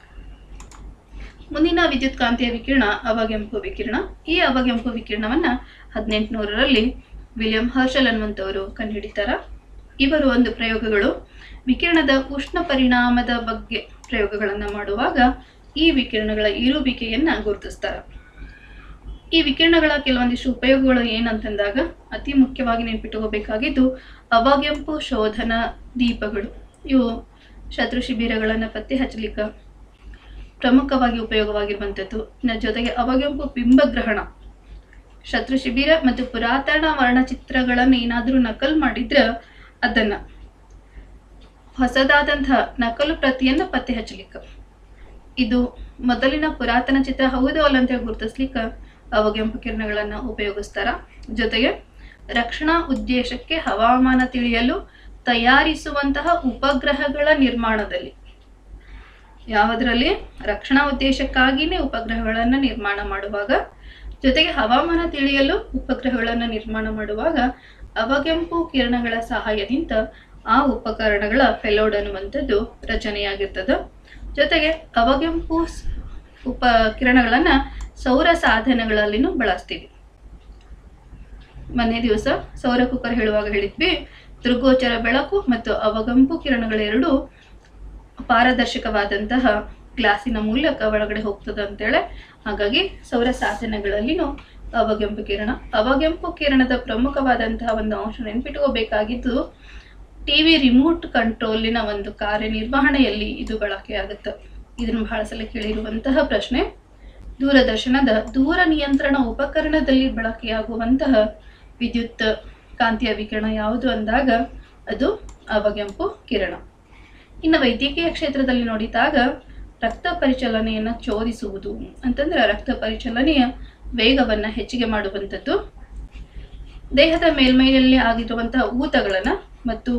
ಮುಂದಿನ ವಿದ್ಯುತ್ ಕಾಂತೀಯ ವಿಕಿರಣ ಅವಗೆಂಪು ವಿಕಿರಣ ಈ ಅವಗೆಂಪು ವಿಕಿರಣವನ್ನ ಹದಿನೆಂಟುನೂರರಲ್ಲಿ ವಿಲಿಯಂ ಹರ್ಷಲ್ ಅನ್ನುವಂಥವರು ಕಂಡುಹಿಡಿತಾರ ಇವರು ಒಂದು ಪ್ರಯೋಗಗಳು ವಿಕಿರಣದ ಉಷ್ಣ ಪರಿಣಾಮದ ಬಗ್ಗೆ ಪ್ರಯೋಗಗಳನ್ನ ಮಾಡುವಾಗ ಈ ವಿಕಿರಣಗಳ ಇರುವಿಕೆಯನ್ನ ಗುರುತಿಸ್ತಾರ ಈ ವಿಕಿರಣಗಳ ಕೆಲವೊಂದಿಷ್ಟು ಉಪಯೋಗಗಳು ಏನಂತಂದಾಗ ಅತಿ ಮುಖ್ಯವಾಗಿ ನೆನ್ಪಿಟ್ಟುಕೋಬೇಕಾಗಿದ್ದು ಅವಗೆಂಪು ಶೋಧನ ದೀಪಗಳು ಇವು ಶತ್ರು ಶಿಬಿರಗಳನ್ನು ಪತ್ತೆ ಹಚ್ಚಲಿಕ್ಕೆ ಪ್ರಮುಖವಾಗಿ ಉಪಯೋಗವಾಗಿರುವಂಥದ್ದು ಇನ್ನ ಜೊತೆಗೆ ಅವಗೆಂಪು ಬಿಂಬಗ್ರಹಣ ಶತ್ರು ಶಿಬಿರ ಮತ್ತು ಪುರಾತನ ವರ್ಣಚಿತ್ರಗಳನ್ನು ಏನಾದರೂ ನಕಲ್ ಮಾಡಿದ್ರೆ ಅದನ್ನ ಹೊಸದಾದಂತಹ ನಕಲು ಪ್ರತಿಯನ್ನ ಪತ್ತೆ ಹಚ್ಚಲಿಕ್ಕೆ ಇದು ಮೊದಲಿನ ಪುರಾತನ ಚಿತ್ರ ಹೌದು ಅಲ್ಲ ಅಂತ ಗುರುತಿಸ್ಲಿಕ್ಕೆ ಅವಗೆಂಪು ಕಿರಣಗಳನ್ನ ಉಪಯೋಗಿಸ್ತಾರ ಜೊತೆಗೆ ರಕ್ಷಣಾ ಉದ್ದೇಶಕ್ಕೆ ಹವಾಮಾನ ತಿಳಿಯಲು ತಯಾರಿಸುವಂತಹ ಉಪಗ್ರಹಗಳ ನಿರ್ಮಾಣದಲ್ಲಿ ಯಾವುದರಲ್ಲಿ ರಕ್ಷಣಾ ಉದ್ದೇಶಕ್ಕಾಗಿನೇ ಉಪಗ್ರಹಗಳನ್ನ ನಿರ್ಮಾಣ ಮಾಡುವಾಗ ಜೊತೆಗೆ ಹವಾಮಾನ ತಿಳಿಯಲು ಉಪಗ್ರಹಗಳನ್ನ ನಿರ್ಮಾಣ ಮಾಡುವಾಗ ಅವಗೆಂಪು ಕಿರಣಗಳ ಸಹಾಯದಿಂದ ಆ ಉಪಕರಣಗಳ ಪೆಲೋಡ್ ಅನ್ನುವಂಥದ್ದು ರಚನೆಯಾಗಿರ್ತದೆ ಜೊತೆಗೆ ಅವಗೆಂಪು ಸ್- ಉಪ ಕಿರಣಗಳನ್ನ ಸೌರ ಸಾಧನಗಳಲ್ಲಿನೂ ಬಳಸ್ತೀವಿ ಮೊನ್ನೆ ದಿವಸ ಸೌರ ಕುಕ್ಕರ್ ಹೇಳುವಾಗ ಹೇಳಿದ್ವಿ ದೃಗ್ಗೋಚರ ಬೆಳಕು ಮತ್ತು ಅವಗಂಪು ಕಿರಣಗಳೆರಡು ಪಾರದರ್ಶಕವಾದಂತಹ ಗ್ಲಾಸಿನ ಮೂಲಕ ಒಳಗಡೆ ಹೋಗ್ತದೆ ಅಂತೇಳಿ ಹಾಗಾಗಿ ಸೌರ ಸಾಧನಗಳಲ್ಲಿನೂ ಅವಗೆಂಪು ಕಿರಣ ಅವಗೆಂಪು ಕಿರಣದ ಪ್ರಮುಖವಾದಂತಹ ಒಂದು ಅಂಶ ನೆನ್ಪಿಟ್ಕೋಬೇಕಾಗಿದ್ದು ಟಿವಿ ರಿಮೋಟ್ ಕಂಟ್ರೋಲಿನ ಒಂದು ಕಾರ್ಯನಿರ್ವಹಣೆಯಲ್ಲಿ ಇದು ಬಳಕೆಯಾಗುತ್ತೆ ಇದನ್ನು ಬಹಳ ಸಲ ಕೇಳಿರುವಂತಹ ಪ್ರಶ್ನೆ ದೂರದರ್ಶನದ ದೂರ ನಿಯಂತ್ರಣ ಉಪಕರಣದಲ್ಲಿ ಬಳಕೆಯಾಗುವಂತಹ ವಿದ್ಯುತ್ ಕಾಂತೀಯ ವಿಕಿರಣ ಯಾವುದು ಅಂದಾಗ ಅದು ಅವಗೆಂಪು ಕಿರಣ ಇನ್ನು ವೈದ್ಯಕೀಯ ಕ್ಷೇತ್ರದಲ್ಲಿ ನೋಡಿದಾಗ ರಕ್ತ ಪರಿಚಲನೆಯನ್ನು ಚೋದಿಸುವುದು ಅಂತಂದ್ರೆ ರಕ್ತ ಪರಿಚಲನೆಯ ವೇಗವನ್ನು ಹೆಚ್ಚಿಗೆ ಮಾಡುವಂಥದ್ದು ದೇಹದ ಮೇಲ್ಮೈಯಲ್ಲಿ ಆಗಿರುವಂತಹ ಊತಗಳನ್ನು ಮತ್ತು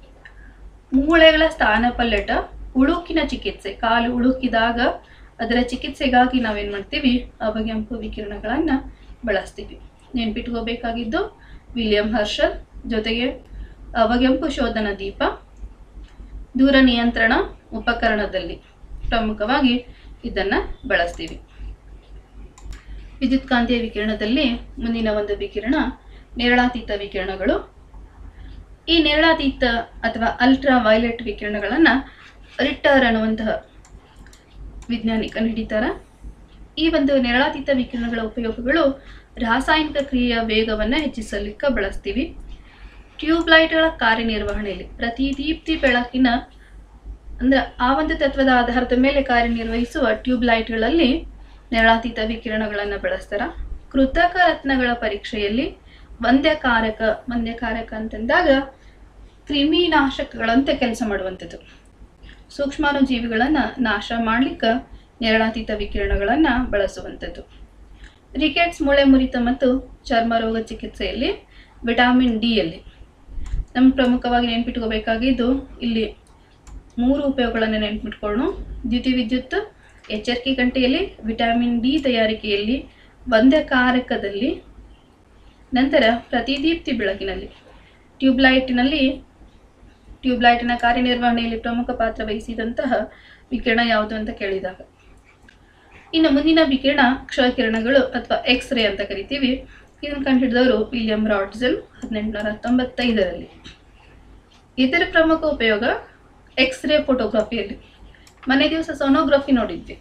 ಮೂಳೆಗಳ ಸ್ಥಾನಪಲ್ಲಟ ಉಳುಕಿನ ಚಿಕಿತ್ಸೆ ಕಾಲು ಉಳುಕಿದಾಗ ಅದರ ಚಿಕಿತ್ಸೆಗಾಗಿ ನಾವೇನು ಮಾಡ್ತೀವಿ ಅವಗೆಂಪು ವಿಕಿರಣಗಳನ್ನು ಬಳಸ್ತೀವಿ ನೆನ್ಪಿಟ್ಕೋಬೇಕಾಗಿದ್ದು ವಿಲಿಯಂ ಹರ್ಷಲ್ ಜೊತೆಗೆ ಅವಗೆಂಪು ಶೋಧನ ದೀಪ ದೂರ ನಿಯಂತ್ರಣ ಉಪಕರಣದಲ್ಲಿ ಪ್ರಮುಖವಾಗಿ ಇದನ್ನ ಬಳಸ್ತೀವಿ ವಿದ್ಯುತ್ಕಾಂತೀಯ ವಿಕಿರಣದಲ್ಲಿ ಮುಂದಿನ ಒಂದು ವಿಕಿರಣ ನೇರಳಾತೀತ ವಿಕಿರಣಗಳು ಈ ನೇರಳಾತೀತ ಅಥವಾ ಅಲ್ಟ್ರಾ ವೈಲೆಟ್ ವಿಕಿರಣಗಳನ್ನು ರಿಟ್ಟರ್ ಅನ್ನುವಂತಹ ವಿಜ್ಞಾನಿ ಕಂಡುಹಿಡಿತಾರ ಈ ಒಂದು ನೇರಳಾತೀತ ವಿಕಿರಣಗಳ ಉಪಯೋಗಗಳು ರಾಸಾಯನಿಕ ಕ್ರಿಯೆಯ ವೇಗವನ್ನು ಹೆಚ್ಚಿಸಲಿಕ್ಕೆ ಬಳಸ್ತೀವಿ ಟ್ಯೂಬ್ಲೈಟ್ಗಳ ಕಾರ್ಯನಿರ್ವಹಣೆಯಲ್ಲಿ ಪ್ರತಿದೀಪ್ತಿ ಬೆಳಕಿನ ಅಂದ್ರೆ ಆ ಒಂದು ತತ್ವದ ಆಧಾರದ ಮೇಲೆ ಕಾರ್ಯನಿರ್ವಹಿಸುವ ಟ್ಯೂಬ್ಲೈಟ್ಗಳಲ್ಲಿ ನೇರಳಾತೀತ ವಿಕಿರಣಗಳನ್ನು ಬಳಸ್ತಾರ ಕೃತಕ ರತ್ನಗಳ ಪರೀಕ್ಷೆಯಲ್ಲಿ ವಂದ್ಯಕಾರಕ ವಂದ್ಯಕಾರಕ ಅಂತಂದಾಗ ಕ್ರಿಮಿನಾಶಕಗಳಂತೆ ಕೆಲಸ ಮಾಡುವಂಥದ್ದು ಸೂಕ್ಷ್ಮಾಣುಜೀವಿಗಳನ್ನು ನಾಶ ಮಾಡ್ಲಿಕ್ಕೆ ನೇರಳಾತೀತ ವಿಕಿರಣಗಳನ್ನು ಬಳಸುವಂಥದ್ದು ರಿಕೆಟ್ಸ್ ಮೂಳೆ ಮುರಿತ ಮತ್ತು ಚರ್ಮ ರೋಗ ಚಿಕಿತ್ಸೆಯಲ್ಲಿ ವಿಟಾಮಿನ್ ಡಿಯಲ್ಲಿ ನಮ್ಮ ಪ್ರಮುಖವಾಗಿ ನೆನ್ಪಿಟ್ಕೋಬೇಕಾಗಿದ್ದು ಇಲ್ಲಿ ಮೂರು ಉಪಯೋಗಗಳನ್ನು ನೆನ್ಪಿಟ್ಕೊಳ್ಳೋಣ ದ್ಯುತಿವಿದ್ಯುತ್ ಎಚ್ಚರಿಕೆ ಗಂಟೆಯಲ್ಲಿ ವಿಟಾಮಿನ್ ಡಿ ತಯಾರಿಕೆಯಲ್ಲಿ ವಂದ್ಯಕಾರಕದಲ್ಲಿ ನಂತರ ಪ್ರತಿದೀಪ್ತಿ ಬೆಳಕಿನಲ್ಲಿ ಟ್ಯೂಬ್ಲೈಟ್ನಲ್ಲಿ ಟ್ಯೂಬ್ಲೈಟ್ನ ಕಾರ್ಯನಿರ್ವಹಣೆಯಲ್ಲಿ ಪ್ರಮುಖ ಪಾತ್ರ ವಹಿಸಿದಂತಹ ವಿಕಿರಣ ಯಾವುದು ಅಂತ ಕೇಳಿದಾಗ ಇನ್ನು ಮುಂದಿನ ವಿಕಿರಣ ಕ್ಷಕಿರಣಗಳು ಅಥವಾ ಎಕ್ಸ್ ರೇ ಅಂತ ಕರಿತೀವಿ ಇದನ್ನು ಕಂಡುಹಿಡಿದವರು ವಿಲಿಯಂ ರಾಡ್ಸನ್ ಹದಿನೆಂಟುನೂರ ತೊಂಬತ್ತೈದರಲ್ಲಿ ಇದರ ಪ್ರಮುಖ ಉಪಯೋಗ ಎಕ್ಸ್ ರೇ ಫೋಟೋಗ್ರಫಿಯಲ್ಲಿ ಮನೆ ದಿವಸ ಸೋನೋಗ್ರಫಿ ನೋಡಿದ್ವಿ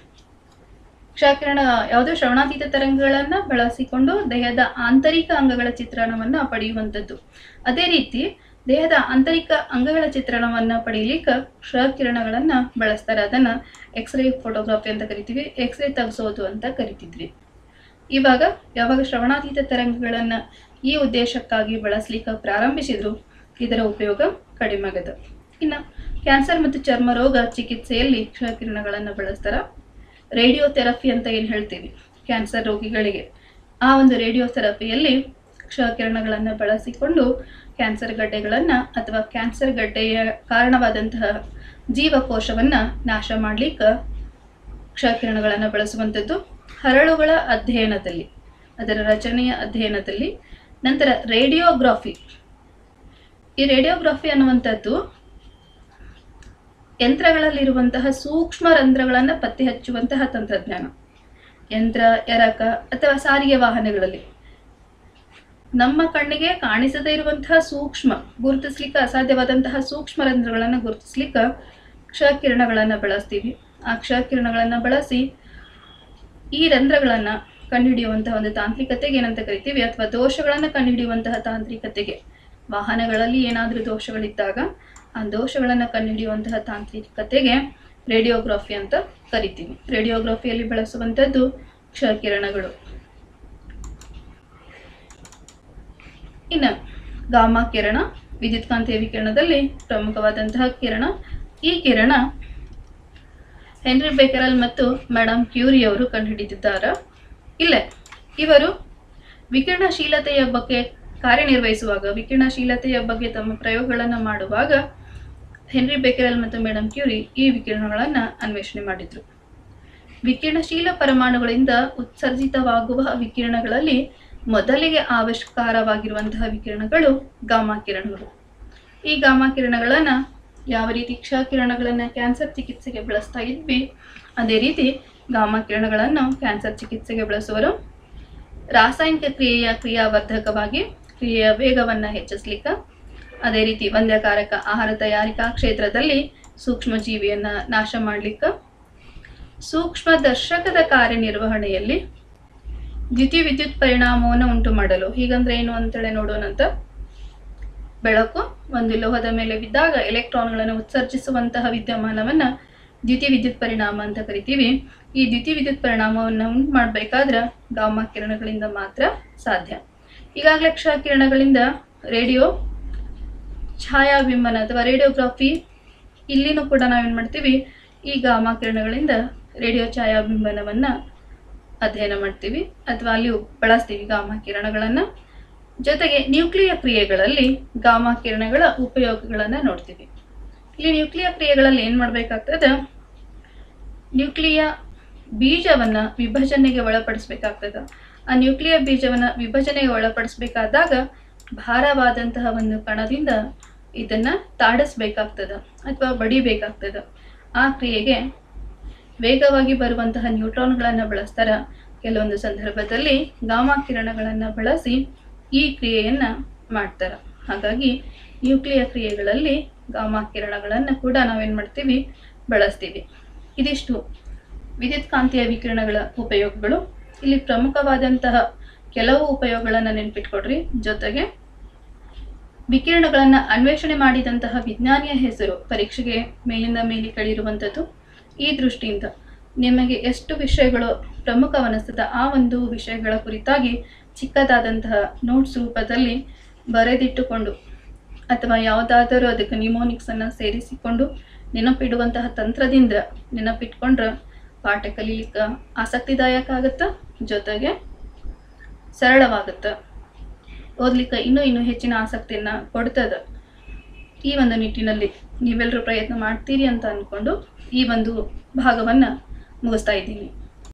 ಕ್ಷಕಿರಣ ಯಾವುದೋ ಶ್ರವಣಾತೀತ ತರಂಗಗಳನ್ನು ಬಳಸಿಕೊಂಡು ದೇಹದ ಆಂತರಿಕ ಅಂಗಗಳ ಚಿತ್ರಣವನ್ನು ಪಡೆಯುವಂಥದ್ದು ಅದೇ ರೀತಿ ದೇಹದ ಆಂತರಿಕ ಅಂಗಗಳ ಚಿತ್ರಣವನ್ನು ಪಡೆಯಲಿಕ್ಕೆ ಕ್ಷಕಿರಣಗಳನ್ನು ಬಳಸ್ತಾರೆ ಅದನ್ನು ಎಕ್ಸ್ರೇ ಫೋಟೋಗ್ರಫಿ ಅಂತ ಕರಿತೀವಿ ಎಕ್ಸ್ರೇ ತೆಗೆಸೋದು ಅಂತ ಕರಿತಿದ್ವಿ ಇವಾಗ ಯಾವಾಗ ಶ್ರವಣಾತೀತ ತರಂಗಗಳನ್ನು ಈ ಉದ್ದೇಶಕ್ಕಾಗಿ ಬಳಸಲಿಕ್ಕೆ ಪ್ರಾರಂಭಿಸಿದ್ರು ಇದರ ಉಪಯೋಗ ಕಡಿಮೆ ಆಗದ ಇನ್ನು ಕ್ಯಾನ್ಸರ್ ಮತ್ತು ಚರ್ಮ ರೋಗ ಚಿಕಿತ್ಸೆಯಲ್ಲಿ ಕ್ಷಕಿರಣಗಳನ್ನು ಬಳಸ್ತಾರ ರೇಡಿಯೋ ಥೆರಪಿ ಅಂತ ಏನು ಹೇಳ್ತೀವಿ ಕ್ಯಾನ್ಸರ್ ರೋಗಿಗಳಿಗೆ ಆ ಒಂದು ರೇಡಿಯೋ ಥೆರಪಿಯಲ್ಲಿ ಕ್ಷಕಿರಣಗಳನ್ನು ಬಳಸಿಕೊಂಡು ಕ್ಯಾನ್ಸರ್ ಗಡ್ಡೆಗಳನ್ನು ಅಥವಾ ಕ್ಯಾನ್ಸರ್ ಗಡ್ಡೆಯ ಕಾರಣವಾದಂತಹ ಜೀವಕೋಶವನ್ನು ನಾಶ ಮಾಡಲಿಕ್ಕೆ ಕ್ಷಕಿರಣಗಳನ್ನು ಬಳಸುವಂಥದ್ದು ಹರಳುಗಳ ಅಧ್ಯಯನದಲ್ಲಿ ಅದರ ರಚನೆಯ ಅಧ್ಯಯನದಲ್ಲಿ ನಂತರ ರೇಡಿಯೋಗ್ರಾಫಿ ಈ ರೇಡಿಯೋಗ್ರಾಫಿ ಅನ್ನುವಂಥದ್ದು ಯಂತ್ರಗಳಲ್ಲಿರುವಂತಹ ಸೂಕ್ಷ್ಮ ರಂಧ್ರಗಳನ್ನು ಪತ್ತೆ ಹಚ್ಚುವಂತಹ ತಂತ್ರಜ್ಞಾನ ಯಂತ್ರ ಎರಕ ಅಥವಾ ಸಾರಿಗೆ ವಾಹನಗಳಲ್ಲಿ ನಮ್ಮ ಕಣ್ಣಿಗೆ ಕಾಣಿಸದೇ ಇರುವಂತಹ ಸೂಕ್ಷ್ಮ ಗುರುತಿಸ್ಲಿಕ್ಕೆ ಅಸಾಧ್ಯವಾದಂತಹ ಸೂಕ್ಷ್ಮ ರಂಧ್ರಗಳನ್ನು ಗುರುತಿಸ್ಲಿಕ್ಕೆ ಕ್ಷಕಿರಣಗಳನ್ನು ಬಳಸ್ತೀವಿ ಆ ಕ್ಷಕಿರಣಗಳನ್ನು ಬಳಸಿ ಈ ರಂಧ್ರಗಳನ್ನು ಕಂಡುಹಿಡಿಯುವಂತಹ ಒಂದು ತಾಂತ್ರಿಕತೆಗೆ ಏನಂತ ಕರಿತೀವಿ ಅಥವಾ ದೋಷಗಳನ್ನು ಕಂಡುಹಿಡಿಯುವಂತಹ ತಾಂತ್ರಿಕತೆಗೆ ವಾಹನಗಳಲ್ಲಿ ಏನಾದರೂ ದೋಷಗಳಿದ್ದಾಗ ಆ ದೋಷಗಳನ್ನು ಕಂಡುಹಿಡಿಯುವಂತಹ ತಾಂತ್ರಿಕತೆಗೆ ರೇಡಿಯೋಗ್ರಾಫಿ ಅಂತ ಕರಿತೀವಿ ರೇಡಿಯೋಗ್ರಾಫಿಯಲ್ಲಿ ಬಳಸುವಂಥದ್ದು ಕ್ಷಕಿರಣಗಳು ಇನ್ನು ಗಾಮಾ ಕಿರಣ ವಿದ್ಯುತ್ಕಾಂತೀಯ ವಿಕಿರಣದಲ್ಲಿ ಪ್ರಮುಖವಾದಂತಹ ಕಿರಣ ಈ ಕಿರಣ ಹೆನ್ರಿ ಬೇಕರಲ್ ಮತ್ತು ಮೇಡಮ್ ಕ್ಯೂರಿ ಅವರು ಕಂಡುಹಿಡಿದಿದ್ದಾರೆ ಇಲ್ಲೇ ಇವರು ವಿಕಿರಣಶೀಲತೆಯ ಬಗ್ಗೆ ಕಾರ್ಯನಿರ್ವಹಿಸುವಾಗ ವಿಕಿರಣಶೀಲತೆಯ ಬಗ್ಗೆ ತಮ್ಮ ಪ್ರಯೋಗಗಳನ್ನು ಮಾಡುವಾಗ ಹೆನ್ರಿ ಬೇಕರಲ್ ಮತ್ತು ಮೇಡಮ್ ಕ್ಯೂರಿ ಈ ವಿಕಿರಣಗಳನ್ನು ಅನ್ವೇಷಣೆ ಮಾಡಿದ್ರು ವಿಕಿರಣಶೀಲ ಪರಮಾಣುಗಳಿಂದ ಉತ್ಸರ್ಜಿತವಾಗುವ ವಿಕಿರಣಗಳಲ್ಲಿ ಮೊದಲಿಗೆ ಆವಿಷ್ಕಾರವಾಗಿರುವಂತಹ ವಿಕಿರಣಗಳು ಗಾಮಾ ಕಿರಣಗಳು ಈ ಗಾಮಾ ಕಿರಣಗಳನ್ನು ಯಾವ ರೀತಿ ಕ್ಷ ಕಿರಣಗಳನ್ನು ಕ್ಯಾನ್ಸರ್ ಚಿಕಿತ್ಸೆಗೆ ಬಳಸ್ತಾ ಇದ್ವಿ ಅದೇ ರೀತಿ ಗಾಮಾ ಕಿರಣಗಳನ್ನು ಕ್ಯಾನ್ಸರ್ ಚಿಕಿತ್ಸೆಗೆ ಬಳಸುವರು ರಾಸಾಯನಿಕ ಕ್ರಿಯೆಯ ಕ್ರಿಯಾವರ್ಧಕವಾಗಿ ಕ್ರಿಯೆಯ ವೇಗವನ್ನು ಹೆಚ್ಚಿಸ್ಲಿಕ್ಕೆ ಅದೇ ರೀತಿ ವಂದ್ಯಕಾರಕ ಆಹಾರ ತಯಾರಿಕಾ ಕ್ಷೇತ್ರದಲ್ಲಿ ಸೂಕ್ಷ್ಮ ಜೀವಿಯನ್ನ ನಾಶ ಮಾಡ್ಲಿಕ್ಕೆ ಸೂಕ್ಷ್ಮ ದರ್ಶಕದ ಕಾರ್ಯನಿರ್ವಹಣೆಯಲ್ಲಿ ದ್ಯುತಿ ವಿದ್ಯುತ್ ಪರಿಣಾಮವನ್ನು ಉಂಟು ಮಾಡಲು ಹೀಗಂದ್ರೆ ಏನು ಅಂತೇಳಿ ನೋಡೋಣಂತ ಬೆಳಕು ಒಂದು ಲೋಹದ ಮೇಲೆ ಬಿದ್ದಾಗ ಎಲೆಕ್ಟ್ರಾನ್ಗಳನ್ನು ಉತ್ಸರ್ಜಿಸುವಂತಹ ವಿದ್ಯಮಾನವನ್ನ ದ್ಯುತಿ ವಿದ್ಯುತ್ ಪರಿಣಾಮ ಅಂತ ಕರಿತೀವಿ ಈ ದ್ಯುತಿ ವಿದ್ಯುತ್ ಪರಿಣಾಮವನ್ನು ಉಂಟು ಮಾಡಬೇಕಾದ್ರೆ ಗಾಮಾ ಕಿರಣಗಳಿಂದ ಮಾತ್ರ ಸಾಧ್ಯ ಈಗಾಗಲೇ ಕ್ಷ ಕಿರಣಗಳಿಂದ ರೇಡಿಯೋ ಛಾಯಾಬಿಂಬನ ಅಥವಾ ರೇಡಿಯೋಗ್ರಫಿ ಇಲ್ಲಿನೂ ಕೂಡ ನಾವೇನು ಮಾಡ್ತೀವಿ ಈ ಗಾಮಾ ಕಿರಣಗಳಿಂದ ರೇಡಿಯೋ ಛಾಯಾಬಿಂಬನವನ್ನು ಅಧ್ಯಯನ ಮಾಡ್ತೀವಿ ಅಥವಾ ಅಲ್ಲಿ ಬಳಸ್ತೀವಿ ಗಾಮಾ ಕಿರಣಗಳನ್ನು ಜೊತೆಗೆ ನ್ಯೂಕ್ಲಿಯ ಕ್ರಿಯೆಗಳಲ್ಲಿ ಗಾಮಾ ಕಿರಣಗಳ ಉಪಯೋಗಗಳನ್ನು ನೋಡ್ತೀವಿ ಇಲ್ಲಿ ನ್ಯೂಕ್ಲಿಯ ಕ್ರಿಯೆಗಳಲ್ಲಿ ಏನು ಮಾಡಬೇಕಾಗ್ತದೆ ನ್ಯೂಕ್ಲಿಯ ಬೀಜವನ್ನು ವಿಭಜನೆಗೆ ಒಳಪಡಿಸ್ಬೇಕಾಗ್ತದೆ ಆ ನ್ಯೂಕ್ಲಿಯ ಬೀಜವನ್ನು ವಿಭಜನೆಗೆ ಒಳಪಡಿಸ್ಬೇಕಾದಾಗ ಭಾರವಾದಂತಹ ಒಂದು ಕಣದಿಂದ ಇದನ್ನು ತಾಡಿಸ್ಬೇಕಾಗ್ತದೆ ಅಥವಾ ಬಡಿಬೇಕಾಗ್ತದೆ ಆ ಕ್ರಿಯೆಗೆ ವೇಗವಾಗಿ ಬರುವಂತಹ ನ್ಯೂಟ್ರಾನ್ಗಳನ್ನು ಬಳಸ್ತಾರೆ ಕೆಲವೊಂದು ಸಂದರ್ಭದಲ್ಲಿ ಗಾಮಾ ಕಿರಣಗಳನ್ನು ಬಳಸಿ ಈ ಕ್ರಿಯೆಯನ್ನು ಮಾಡ್ತಾರೆ ಹಾಗಾಗಿ ನ್ಯೂಕ್ಲಿಯ ಕ್ರಿಯೆಗಳಲ್ಲಿ ಗಾಮಾ ಕಿರಣಗಳನ್ನು ಕೂಡ ನಾವೇನು ಮಾಡ್ತೀವಿ ಬಳಸ್ತೀವಿ ಇದಿಷ್ಟು ವಿದ್ಯುತ್ ಕಾಂತೀಯ ವಿಕಿರಣಗಳ ಉಪಯೋಗಗಳು ಇಲ್ಲಿ ಪ್ರಮುಖವಾದಂತಹ ಕೆಲವು ಉಪಯೋಗಗಳನ್ನು ನೆನ್ಪಿಟ್ಕೊಡ್ರಿ ಜೊತೆಗೆ ವಿಕಿರಣಗಳನ್ನು ಅನ್ವೇಷಣೆ ಮಾಡಿದಂತಹ ವಿಜ್ಞಾನಿಯ ಹೆಸರು ಪರೀಕ್ಷೆಗೆ ಮೇಲಿಂದ ಮೇಲೆ ಕಳಿರುವಂಥದ್ದು ಈ ದೃಷ್ಟಿಯಿಂದ ನಿಮಗೆ ಎಷ್ಟು ವಿಷಯಗಳು ಪ್ರಮುಖವನಿಸ್ತದ ಆ ಒಂದು ವಿಷಯಗಳ ಕುರಿತಾಗಿ ಚಿಕ್ಕದಾದಂತಹ ನೋಟ್ಸ್ ರೂಪದಲ್ಲಿ ಬರೆದಿಟ್ಟುಕೊಂಡು ಅಥವಾ ಯಾವುದಾದರೂ ಅದಕ್ಕೆ ನಿಮೋನಿಕ್ಸನ್ನು ಸೇರಿಸಿಕೊಂಡು ನೆನಪಿಡುವಂತಹ ತಂತ್ರದಿಂದ ನೆನಪಿಟ್ಕೊಂಡ್ರೆ ಪಾಠ ಕಲೀಲಿಕ್ಕೆ ಆಸಕ್ತಿದಾಯಕ ಆಗುತ್ತೆ ಜೊತೆಗೆ ಸರಳವಾಗುತ್ತೆ ಓದ್ಲಿಕ್ಕೆ ಇನ್ನೂ ಇನ್ನೂ ಹೆಚ್ಚಿನ ಆಸಕ್ತಿಯನ್ನು ಕೊಡ್ತದೆ ಈ ಒಂದು ನಿಟ್ಟಿನಲ್ಲಿ ನೀವೆಲ್ಲರೂ ಪ್ರಯತ್ನ ಮಾಡ್ತೀರಿ ಅಂತ ಅಂದ್ಕೊಂಡು ಈ ಒಂದು ಭಾಗವನ್ನು ಮುಗಿಸ್ತಾ ಇದ್ದೀನಿ